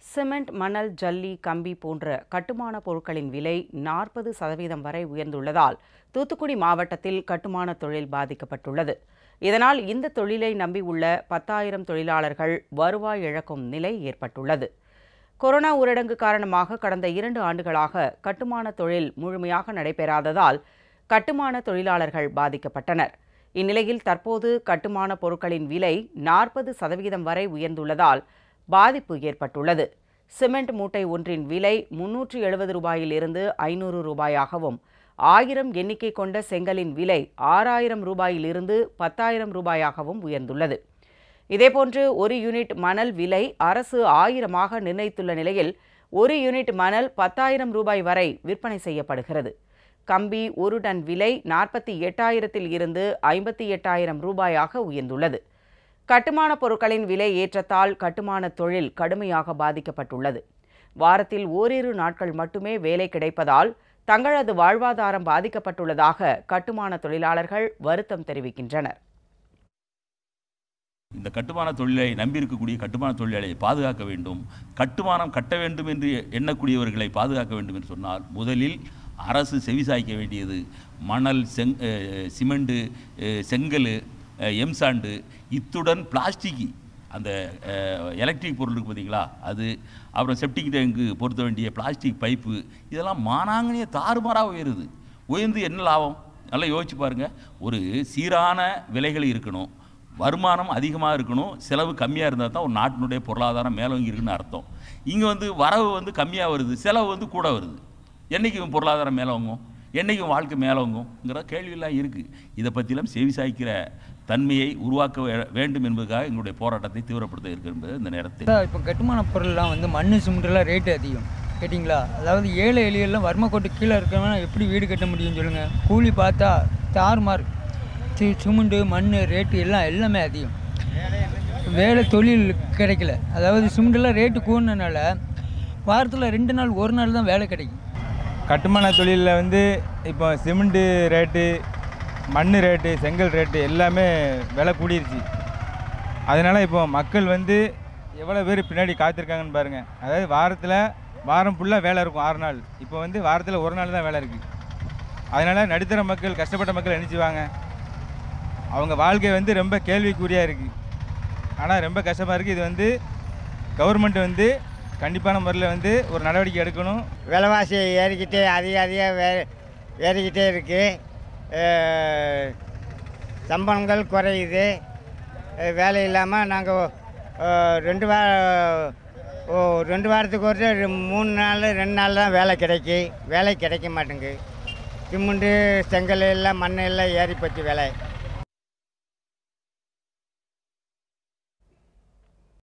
cement மணல் ஜல்லி கம்பி போன்ற கட்டுமான பொருட்களின் விலை நாற்பது சதவீதம் வரை உயர்ந்துள்ளதால் தூத்துக்குடி மாவட்டத்தில் கட்டுமான தொழில் பாதிக்கப்பட்டுள்ளது இதனால் இந்த தொழிலை நம்பியுள்ள பத்தாயிரம் தொழிலாளர்கள் வருவாய் இழக்கும் நிலை ஏற்பட்டுள்ளது கொரோனா ஊரடங்கு காரணமாக கடந்த இரண்டு ஆண்டுகளாக கட்டுமான தொழில் முழுமையாக நடைபெறாததால் கட்டுமான தொழிலாளர்கள் பாதிக்கப்பட்டனர் இந்நிலையில் தற்போது கட்டுமான பொருட்களின் விலை நாற்பது சதவீதம் வரை உயர்ந்துள்ளதால் பாதிப்பு ஏற்பட்டுள்ளது சிமெண்ட் மூட்டை ஒன்றின் விலை முன்னூற்று எழுபது ரூபாயிலிருந்து ஐநூறு ரூபாயாகவும் ஆயிரம் எண்ணிக்கை கொண்ட செங்கலின் விலை ஆறாயிரம் ரூபாயிலிருந்து பத்தாயிரம் ரூபாயாகவும் உயர்ந்துள்ளது இதேபோன்று ஒரு யூனிட் மணல் விலை அரசு ஆயிரமாக நிர்ணயித்துள்ள நிலையில் ஒரு யூனிட் மணல் பத்தாயிரம் ரூபாய் வரை விற்பனை செய்யப்படுகிறது கம்பி ஒரு டன் விலை நாற்பத்தி எட்டாயிரத்தில் இருந்து ஐம்பத்தி எட்டாயிரம் ரூபாயாக உயர்ந்துள்ளது கட்டுமான பொருட்களின் விலை ஏற்றத்தால் கட்டுமான தொழில் கடுமையாக பாதிக்கப்பட்டுள்ளது வாரத்தில் ஓரிரு நாட்கள் மட்டுமே வேலை கிடைப்பதால் தங்களது வாழ்வாதாரம் பாதிக்கப்பட்டுள்ளதாக கட்டுமான தொழிலாளர்கள் வருத்தம் தெரிவிக்கின்றனர் இந்த கட்டுமான தொழிலை நம்பியிருக்கக்கூடிய கட்டுமான தொழிலாளியை பாதுகாக்க வேண்டும் கட்டுமானம் கட்ட வேண்டும் என்று எண்ணக்கூடியவர்களை பாதுகாக்க வேண்டும் என்று சொன்னால் முதலில் அரசு செவிசாய்க்க வேண்டியது மணல் செங் அஹ், சிமெண்டு அஹ், செங்கல் அஹ், எம்சாண்டு இத்துடன் பிளாஸ்டிக் அந்த எலக்ட்ரிக் பொருள் இருக்குது பார்த்தீங்களா அது அப்புறம் செப்டிக் டேங்க்கு பொருத்த வேண்டிய பிளாஸ்டிக் பைப்பு இதெல்லாம் மானாங்கனிய தாறுமாறாக உயருது உயர்ந்து என்ன லாபம் நல்லா யோசிச்சு பாருங்கள் ஒரு சீரான விலைகள் இருக்கணும் வருமானம் அதிகமாக இருக்கணும் செலவு கம்மியாக இருந்தால் தான் ஒரு நாட்டினுடைய பொருளாதாரம் மேலோங்கி இருக்குன்னு அர்த்தம் இங்கே வந்து வரவு வந்து கம்மியாக வருது செலவு வந்து கூட வருது என்றைக்கும் பொருளாதாரம் மேலோங்கும் என்றைக்கும் வாழ்க்கை மேலோங்குங்கிற கேள்வியெல்லாம் இருக்குது இதை பற்றிலாம் செவி சாய்க்கிற தன்மையை உருவாக்க வே- வேண்டும் என்பதற்காக எங்களுடைய போராட்டத்தை தீவிரப்படுத்த இருக்கு என்பது இந்த நேரத்தில் சார் இப்போ கட்டுமான பொருள்லாம் வந்து மண் சிமெண்ட்லாம் ரேட்டு அதிகம் கேட்டிங்களா அதாவது ஏழை எளியெல்லாம் வறுமை கோட்டு கீழே இருக்கவங்க எப்படி வீடு கட்ட முடியும்னு சொல்லுங்கள் கூலி பார்த்தா தாறுமாறு சி சிமெண்ட்டு மண் ரேட்டு எல்லாம் எல்லாமே அதிகம் வேலை தொழில் கிடைக்கல அதாவது சிமெண்ட்டெல்லாம் ரேட்டு கூடினனால வாரத்தில் ரெண்டு நாள் ஒரு நாள் தான் வேலை கிடைக்கும் கட்டுமான தொழிலில் வந்து இப்போ சிமெண்ட்டு ரேட்டு மண் ரேட்டு செங்கல் ரேட்டு எல்லாமே விலை கூடிருச்சு அதனால் இப்போ மக்கள் வந்து எவ்வளோ பேர் பின்னாடி காத்திருக்காங்கன்னு பாருங்கள் அதாவது வாரத்தில் வாரம் ஃபுல்லாக வேலை இருக்கும் ஆறு நாள் இப்போ வந்து வாரத்தில் ஒரு நாள் தான் வேலை இருக்குது அதனால் நடுத்தர மக்கள் கஷ்டப்பட்ட மக்கள் நினச்சிவாங்க அவங்க வாழ்க்கை வந்து ரொம்ப கேள்விக்குறியாக இருக்குது ஆனால் ரொம்ப கஷ்டமாக இருக்குது இது வந்து கவர்மெண்ட் வந்து கண்டிப்பான முறையில் வந்து ஒரு நடவடிக்கை எடுக்கணும் விலைவாசி ஏறிக்கிட்டே அதிக அதிக வே ஏறிக்கிட்டே இருக்குது சம்பளங்கள் குறையுது அஹ் வேலை இல்லாமல் நாங்கள் ரெண்டு வா ஓ ரெண்டு வாரத்துக்கு ஒரு ரெ- மூணு நாள் ரெண்டு நாள் தான் வேலை கிடைக்கி வேலை கிடைக்க மாட்டேங்குது சிமெண்ட்டு செங்கல் எல்லாம் மண் எல்லாம் ஏறி போச்சு விலை